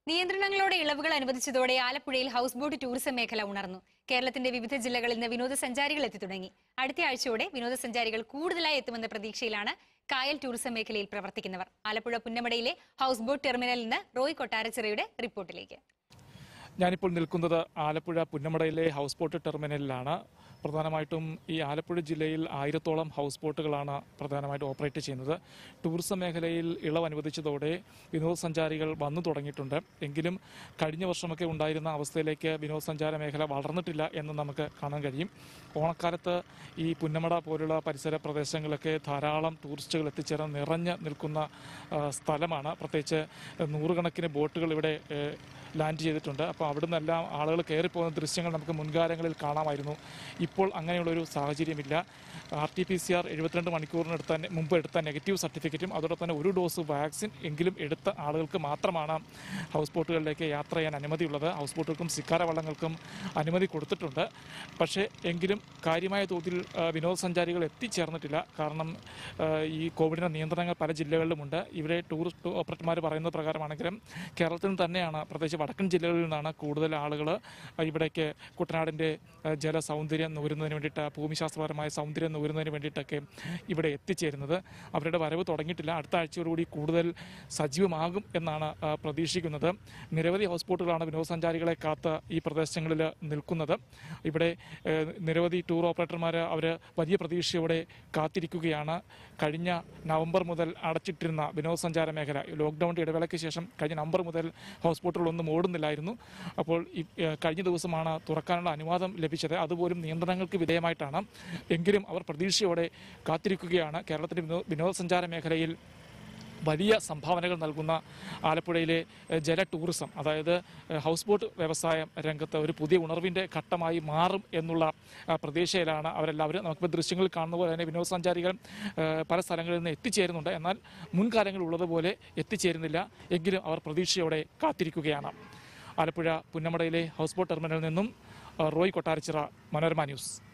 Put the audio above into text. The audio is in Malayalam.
നിയന്ത്രണങ്ങളോടെ ഇളവുകൾ അനുവദിച്ചതോടെ ആലപ്പുഴയിൽ ഹൗസ് ബോട്ട് ടൂറിസം മേഖല ഉണർന്നു കേരളത്തിന്റെ വിവിധ ജില്ലകളിൽ നിന്ന് വിനോദസഞ്ചാരികൾ എത്തി തുടങ്ങി അടുത്ത ആഴ്ചയോടെ വിനോദസഞ്ചാരികൾ കൂടുതലായി എത്തുമെന്ന പ്രതീക്ഷയിലാണ് കായൽ ടൂറിസം മേഖലയിൽ പ്രവർത്തിക്കുന്നവർ ആലപ്പുഴ പുന്നമടയിലെ ഹൗസ് ബോട്ട് ടെർമിനലിൽ നിന്ന് റോയ് കൊട്ടാരച്ചിറയുടെ റിപ്പോർട്ടിലേക്ക് ഞാനിപ്പോൾ നിൽക്കുന്നത് ആലപ്പുഴ പുന്നമടയിലെ ഹൗസ് ബോട്ട് ടെർമിനലിലാണ് പ്രധാനമായിട്ടും ഈ ആലപ്പുഴ ജില്ലയിൽ ആയിരത്തോളം ഹൗസ് ബോട്ടുകളാണ് പ്രധാനമായിട്ടും ഓപ്പറേറ്റ് ചെയ്യുന്നത് ടൂറിസം മേഖലയിൽ ഇളവ് അനുവദിച്ചതോടെ വിനോദസഞ്ചാരികൾ വന്നു തുടങ്ങിയിട്ടുണ്ട് എങ്കിലും കഴിഞ്ഞ വർഷമൊക്കെ ഉണ്ടായിരുന്ന അവസ്ഥയിലേക്ക് വിനോദസഞ്ചാര മേഖല വളർന്നിട്ടില്ല എന്ന് നമുക്ക് കാണാൻ കഴിയും ഓണക്കാലത്ത് ഈ പുന്നമട പോലുള്ള പരിസര പ്രദേശങ്ങളിലൊക്കെ ധാരാളം ടൂറിസ്റ്റുകൾ എത്തിച്ചേർന്ന് നിറഞ്ഞ് നിൽക്കുന്ന ആ, സ്ഥലമാണ് പ്രത്യേകിച്ച് നൂറുകണക്കിന് ബോട്ടുകൾ ഇവിടെ ഏഹ്, ലാൻഡ് ചെയ്തിട്ടുണ്ട് അപ്പോൾ അവിടെ നിന്നെല്ലാം ആളുകൾ കയറിപ്പോകുന്ന ദൃശ്യങ്ങൾ നമുക്ക് മുൻകാലങ്ങളിൽ കാണാമായിരുന്നു ഇപ്പോൾ അങ്ങനെയുള്ളൊരു സാഹചര്യമില്ല R T P C R എഴുപത്തിരണ്ട് മണിക്കൂറിനെടുത്ത മുമ്പ് എടുത്ത നെഗറ്റീവ് സർട്ടിഫിക്കറ്റും അതോടൊപ്പം തന്നെ ഒരു ഡോസ് വാക്സിൻ എങ്കിലും എടുത്ത ആളുകൾക്ക് മാത്രമാണ് ഹൗസ് ബോട്ടുകളിലേക്ക് യാത്ര ചെയ്യാൻ അനുമതിയുള്ളത് ഹൗസ് ബോട്ടുകൾക്കും സിക്കാര വള്ളങ്ങൾക്കും അനുമതി കൊടുത്തിട്ടുണ്ട് പക്ഷേ എങ്കിലും കാര്യമായ തോതിൽ ആ, വിനോദസഞ്ചാരികൾ എത്തിച്ചേർന്നിട്ടില്ല കാരണം ആ, ഈ കോവിഡിൻ്റെ നിയന്ത്രണങ്ങൾ പല ജില്ലകളിലുമുണ്ട് ഇവിടെ ടൂറിസ്റ്റ് ഓപ്പറേറ്റർമാർ പറയുന്നത് പ്രകാരമാണെങ്കിലും കേരളത്തിൽ നിന്ന് തന്നെയാണ് പ്രത്യേകിച്ച് വടക്കൻ ജില്ലകളിൽ നിന്നാണ് കൂടുതൽ ആളുകൾ ഇവിടേക്ക് കുട്ടനാടിൻ്റെ ആ, ജല സൗന്ദര്യം നുകരുന്നതിന് വേണ്ടിയിട്ട് ഭൂമിശാസ്ത്രപരമായ സൗന്ദര്യം നുകരുന്നതിന് വേണ്ടിയിട്ടൊക്കെ ഇവിടെ എത്തിച്ചേരുന്നത് അവരുടെ വരവ് തുടങ്ങിയിട്ടില്ല അടുത്ത ആഴ്ചയോടുകൂടി കൂടുതൽ സജീവമാകും എന്നാണ് ആ, പ്രതീക്ഷിക്കുന്നത് നിരവധി ഹൗസ് ബോട്ടുകളാണ് വിനോദസഞ്ചാരികളെ കാത്ത് ഈ പ്രദേശങ്ങളിൽ നിൽക്കുന്നത് ഇവിടെ ഏഹ്, നിരവധി ടൂർ ഓപ്പറേറ്റർമാർ അവർ വലിയ പ്രതീക്ഷയോടെ കാത്തിരിക്കുകയാണ് കഴിഞ്ഞ നവംബർ മുതൽ അടച്ചിട്ടിരുന്ന വിനോദസഞ്ചാര മേഖല ലോക്ക്ഡൌണിൻ്റെ ഇടവേളയ്ക്ക് ശേഷം കഴിഞ്ഞ നവംബർ മുതൽ ഹൗസ് ബോട്ടുകളൊന്നും ഓടുന്നില്ലായിരുന്നു അപ്പോൾ ഈ ഏഹ്, കഴിഞ്ഞ ദിവസമാണ് തുറക്കാനുള്ള അനുവാദം ലഭിച്ചത് അതുപോലും നിയന്ത്രണങ്ങൾക്ക് വിധേയമായിട്ടാണ് എങ്കിലും അവർ പ്രതീക്ഷയോടെ കാത്തിരിക്കുകയാണ് കേരളത്തിൻ്റെ വിനോ- വിനോദസഞ്ചാര മേഖലയിൽ വലിയ സംഭാവനകൾ നൽകുന്ന ആലപ്പുഴയിലെ ഏഹ്, ജല ടൂറിസം അതായത് ഏഹ്, ഹൗസ് ബോട്ട് വ്യവസായം രംഗത്ത് ഒരു പുതിയ ഉണർവിൻ്റെ ഘട്ടമായി മാറും എന്നുള്ള ആ, പ്രതീക്ഷയിലാണ് അവരെല്ലാവരും നമുക്കിപ്പോൾ ദൃശ്യങ്ങളിൽ കാണുന്ന പോലെ തന്നെ വിനോദസഞ്ചാരികൾ ഏഹ്, പല സ്ഥലങ്ങളിൽ നിന്ന് എത്തിച്ചേരുന്നുണ്ട് എന്നാൽ മുൻകാലങ്ങളിൽ ഉള്ളതുപോലെ എത്തിച്ചേരുന്നില്ല എങ്കിലും അവർ പ്രതീക്ഷയോടെ കാത്തിരിക്കുകയാണ് ആലപ്പുഴ പുന്നമടയിലെ ഹൗസ് ബോട്ട് ടെർമിനലിൽ നിന്നും ആ, റോയ് കൊട്ടാരച്ചിറ മനോരമ ന്യൂസ്